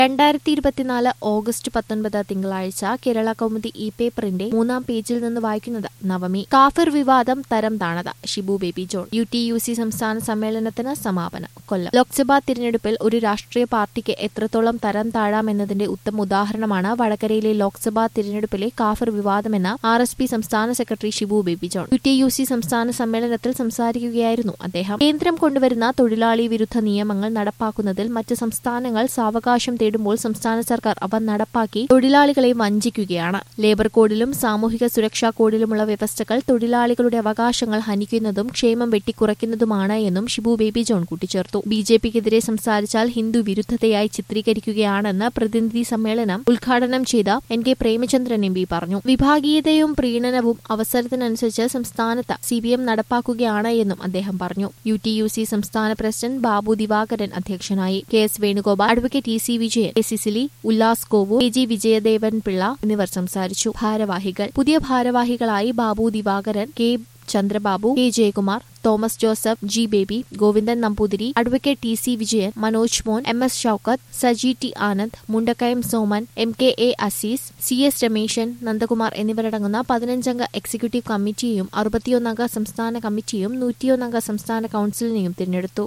രണ്ടായിരത്തി ഇരുപത്തിനാല് ഓഗസ്റ്റ് പത്തൊൻപത് തിങ്കളാഴ്ച കേരള കൗമുദി ഇ പേപ്പറിന്റെ മൂന്നാം പേജിൽ നിന്ന് വായിക്കുന്നത് നവമി കാഫിർ വിവാദം തരം താണത് Shibu Baby John U T U C സംസ്ഥാന സമ്മേളനത്തിന് സമാപനം കൊല്ലം ലോക്സഭാ തിരഞ്ഞെടുപ്പിൽ ഒരു രാഷ്ട്രീയ പാർട്ടിക്ക് എത്രത്തോളം തരം താഴാമെന്നതിന്റെ ഉത്തമ ഉദാഹരണമാണ് വടകരയിലെ ലോക്സഭാ തിരഞ്ഞെടുപ്പിലെ കാഫിർ വിവാദമെന്ന് ആർ എസ് പി സംസ്ഥാന secretary Shibu Baby John U T U C സംസ്ഥാന സമ്മേളനത്തിൽ സംസാരിക്കുകയായിരുന്നു അദ്ദേഹം കേന്ദ്രം കൊണ്ടുവരുന്ന തൊഴിലാളി വിരുദ്ധ നിയമങ്ങൾ നടപ്പാക്കുന്നതിൽ മറ്റ് സംസ്ഥാനങ്ങൾ സാവകാശം തേടുമ്പോൾ സംസ്ഥാന സർക്കാർ അവ നടപ്പാക്കി തൊഴിലാളികളെ വഞ്ചിക്കുകയാണ് ലേബർ കോഡിലും സാമൂഹിക സുരക്ഷാ കോഡിലുമുള്ള വ്യവസ്ഥകൾ തൊഴിലാളികളുടെ അവകാശങ്ങൾ ഹനിക്കുന്നതും ക്ഷേമം വെട്ടിക്കുറയ്ക്കുന്നതുമാണ് എന്നും ഷിബു ബേബി ജോൺ കൂട്ടിച്ചേർത്തു ബി ജെ പിക്കെതിരെ സംസാരിച്ചാൽ ഹിന്ദു വിരുദ്ധതയായി ചിത്രീകരിക്കുകയാണെന്ന് പ്രതിനിധി സമ്മേളനം ഉദ്ഘാടനം ചെയ്ത N K Premachandran M P പറഞ്ഞു വിഭാഗീയതയും പ്രീണനവും അവസരത്തിനനുസരിച്ച് സംസ്ഥാനത്ത് സി പി എം നടപ്പാക്കുകയാണ് എന്നും അദ്ദേഹം പറഞ്ഞു യു ടി യു സി സംസ്ഥാന പ്രസിഡന്റ് ബാബു ദിവാകരൻ അധ്യക്ഷനായി K S Venugopal advocate E C Vijayan K Cicily Ullas Kovu K G Vijayadevan Pillai എന്നിവർ സംസാരിച്ചു ഭാരവാഹികൾ പുതിയ ഭാരവാഹികളായി Babu Divakaran K Chandrababu K Jayakumar Thomas Joseph G Baby Govindan Namboothiri advocate T C Vijayan Manoj Mon M S Shoukath Saji T Anand Mundakayam Soman M K A Azeez C S Rameshan Nandakumar എന്നിവരടങ്ങുന്ന പതിനഞ്ചംഗ executive കമ്മിറ്റിയെയും അറുപത്തിയൊന്നംഗ സംസ്ഥാന കമ്മിറ്റിയും നൂറ്റിയൊന്നംഗ സംസ്ഥാന കൌൺസിലിനെയും തിരഞ്ഞെടുത്തു